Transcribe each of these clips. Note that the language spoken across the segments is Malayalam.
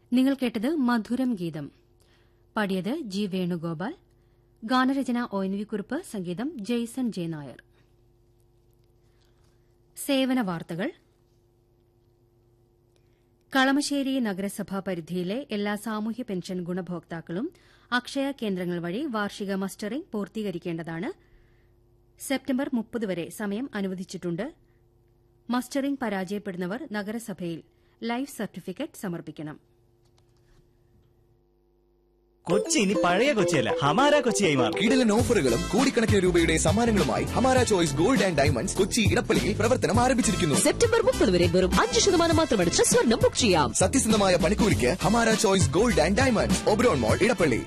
നിങ്ങൾ കേട്ടത് മധുരം ഗീതം പാടിയത് ജി വേണുഗോപാൽ ഗാനരചന ഒ എൻ വി കുറുപ്പ് സംഗീതം ജെയ്സൺ ജെ നായർ സേവന വാർത്തകൾ കളമശ്ശേരി നഗരസഭാ പരിധിയിലെ എല്ലാ സാമൂഹ്യ പെൻഷൻ ഗുണഭോക്താക്കളും അക്ഷയ കേന്ദ്രങ്ങൾ വഴി വാർഷിക മസ്റ്ററിംഗ് പൂർത്തീകരിക്കേണ്ടതാണ് സെപ്റ്റംബർ മുപ്പത് വരെ സമയം അനുവദിച്ചിട്ടുണ്ട് മസ്റ്ററിംഗ് പരാജയപ്പെടുന്നവർ നഗരസഭയിൽ ലൈഫ് സർട്ടിഫിക്കറ്റ് സമർപ്പിക്കണം കൊച്ചി ഇനി പഴയ കൊച്ചിയല്ല ഹമാര കൊച്ചിയായി മാറും കിടിലൻ ഓഫറുകളും കോടിക്കണക്കിന് രൂപയുടെ സമ്മാനങ്ങളുമായി Hamara choice gold and diamonds Kochi ഇടപ്പള്ളിയിൽ പ്രവർത്തനം ആരംഭിച്ചിരിക്കുന്നു സെപ്റ്റംബർ മുപ്പത് വരെ വെറും അഞ്ച് ശതമാനം മാത്രമടിച്ച് സ്വർണം ബുക്ക് ചെയ്യാം സത്യസന്ധമായ പണിക്കൂലിക്ക് Hamara choice gold and diamonds Oberon mall Edappally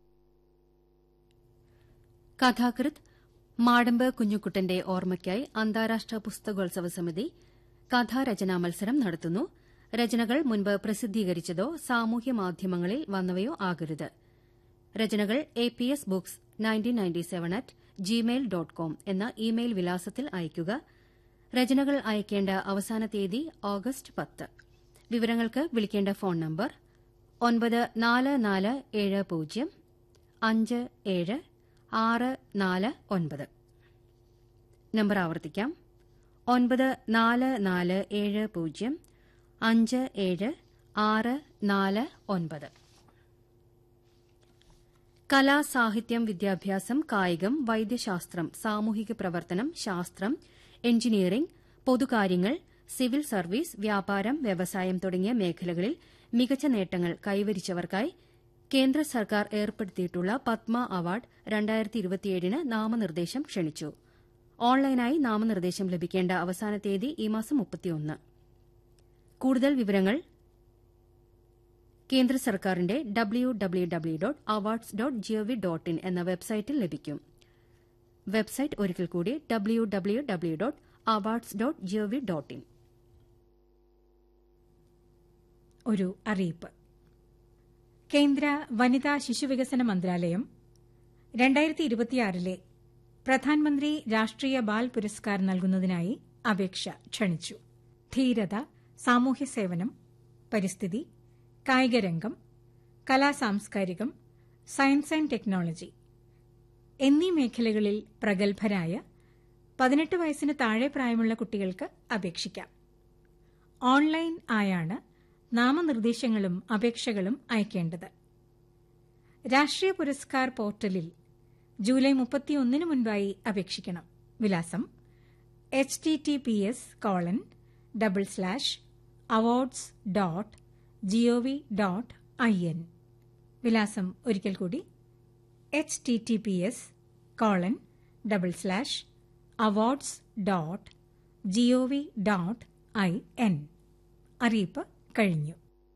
കഥാകൃത്ത് മാടമ്പ് കുഞ്ഞുകുട്ടന്റെ ഓർമ്മയ്ക്കായി അന്താരാഷ്ട്ര പുസ്തകോത്സവ സമിതി കഥാരചനാ മത്സരം നടത്തുന്നു രചനകൾ മുൻപ് പ്രസിദ്ധീകരിച്ചതോ സാമൂഹ്യ മാധ്യമങ്ങളിൽ വന്നവയോ ആകരുത് രചനകൾ A P S books nineteen ninety seven at gmail dot com എന്ന ഇമെയിൽ വിലാസത്തിൽ അയയ്ക്കുക രചനകൾ അയക്കേണ്ട അവസാന തീയതി ഓഗസ്റ്റ് പത്ത് വിവരങ്ങൾക്ക് വിളിക്കേണ്ട ഫോൺ നമ്പർ ഒൻപത് നാല് നാല് ഏഴ് പൂജ്യം അഞ്ച് ഏഴ് ആറ് നാല് ഒൻപത് നമ്പർ ആവർത്തിക്കാം ഒൻപത് നാല് നാല് ഏഴ് പൂജ്യം അഞ്ച് ഏഴ് ആറ് നാല് ഒൻപത് കലാ സാഹിത്യം വിദ്യാഭ്യാസം കായികം വൈദ്യശാസ്ത്രം സാമൂഹിക പ്രവർത്തനം ശാസ്ത്രം എഞ്ചിനീയറിംഗ് പൊതുകാര്യങ്ങൾ സിവിൽ സർവീസ് വ്യാപാരം വ്യവസായം തുടങ്ങിയ മേഖലകളിൽ മികച്ച നേട്ടങ്ങൾ കൈവരിച്ചവർക്കായി കേന്ദ്ര സർക്കാർ ഏർപ്പെടുത്തിയിട്ടുള്ള പത്മ അവാർഡ് രണ്ടായിരത്തി ഇരുപത്തിയേഴിന് നാമനിർദ്ദേശം ക്ഷണിച്ചു ഓൺലൈനായി നാമനിർദ്ദേശം ലഭിക്കേണ്ട അവസാന തീയതി ഈ മാസം മുപ്പത്തിയൊന്ന് കൂടുതൽ വിവരങ്ങൾ കേന്ദ്ര സർക്കാരിന്റെ W W W dot awards dot G O V dot in എന്ന വെബ്സൈറ്റിൽ ലഭിക്കും വെബ്സൈറ്റ് ഒരിക്കൽ കൂടി W W W dot awards dot G O V dot in ഒരു അറിയിപ്പ് കേന്ദ്ര വനിതാ ശിശുവികസന മന്ത്രാലയം രണ്ടായിരത്തി ഇരുപത്തിയാറിലെ പ്രധാനമന്ത്രി രാഷ്ട്രീയ ബാൽ പുരസ്കാർ നൽകുന്നതിനായി അപേക്ഷ ക്ഷണിച്ചു ധീരത സാമൂഹ്യ സേവനം പരിസ്ഥിതി കായികരംഗം കലാസാംസ്കാരികം സയൻസ് ആൻഡ് ടെക്നോളജി എന്നീ മേഖലകളിൽ പ്രഗത്ഭരായ പതിനെട്ട് വയസ്സിന് താഴെ പ്രായമുള്ള കുട്ടികൾക്ക് അപേക്ഷിക്കാം ഓൺലൈൻ ആയാണ് നാമനിർദ്ദേശങ്ങളും അപേക്ഷകളും അയക്കേണ്ടത് രാഷ്ട്രീയ പുരസ്കാർ പോർട്ടലിൽ ജൂലൈ മുപ്പത്തിയൊന്നിന് മുൻപായി അപേക്ഷിക്കണം വിലാസം H T T P S colon double slash awards dot G O V dot I N വിലാസം ഒരിക്കൽ കൂടി H T T P S colon double slash awards dot G O V dot I N അറിയിപ്പ് കഴിഞ്ഞു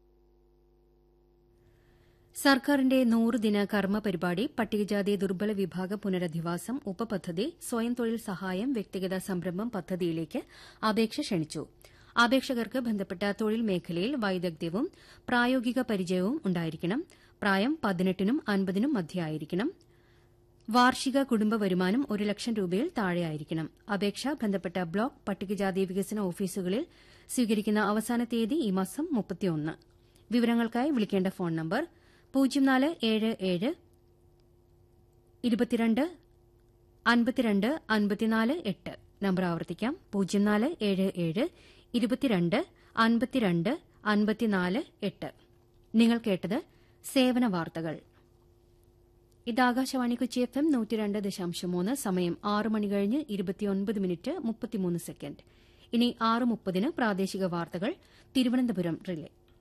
സർക്കാരിന്റെ നൂറുദിന കർമ്മ പരിപാടി പട്ടികജാതി ദുർബല വിഭാഗ പുനരധിവാസം ഉപപദ്ധതി സ്വയം തൊഴിൽ സഹായം വ്യക്തിഗത സംരംഭം പദ്ധതിയിലേക്ക് അപേക്ഷ ക്ഷണിച്ചു അപേക്ഷകർക്ക് ബന്ധപ്പെട്ട തൊഴിൽ മേഖലയിൽ വൈദഗ്ധ്യവും പ്രായോഗിക പരിചയവും ഉണ്ടായിരിക്കണം പ്രായം പതിനെട്ടിനും അൻപതിനും മധ്യയായിരിക്കണം വാർഷിക കുടുംബ വരുമാനം ഒരു ലക്ഷം രൂപയിൽ താഴെയായിരിക്കണം അപേക്ഷ ബന്ധപ്പെട്ട ബ്ലോക്ക് പട്ടികജാതി വികസന ഓഫീസുകളിൽ സ്വീകരിക്കുന്ന അവസാന തീയതി ഈ മാസം മുപ്പത്തിയൊന്ന് വിവരങ്ങൾക്കായി വിളിക്കേണ്ട ഫോൺ നമ്പർ പൂജ്യം നാല് ഏഴ് ഏഴ് ഇരുപത്തിരണ്ട് അൻപത്തിരണ്ട് അൻപത്തിനാല് എട്ട് നമ്പർ ആവർത്തിക്കാം പൂജ്യം നാല് ഏഴ് ഏഴ് ഇരുപത്തിരണ്ട് അൻപത്തിരണ്ട് അൻപത്തിനാല് എട്ട് നിങ്ങൾ കേട്ടത് സേവന വാർത്തകൾ ഇത് ആകാശവാണി കൊച്ചി എഫ് എം നൂറ്റിരണ്ട് ദശാംശം മൂന്ന് സമയം ആറ് മണി കഴിഞ്ഞ് ഇരുപത്തിയൊൻപത് മിനിറ്റ് മുപ്പത്തിമൂന്ന് സെക്കൻഡ് ഇനി ആറ് മുപ്പതിന് പ്രാദേശിക വാർത്തകൾ തിരുവനന്തപുരം റിലേ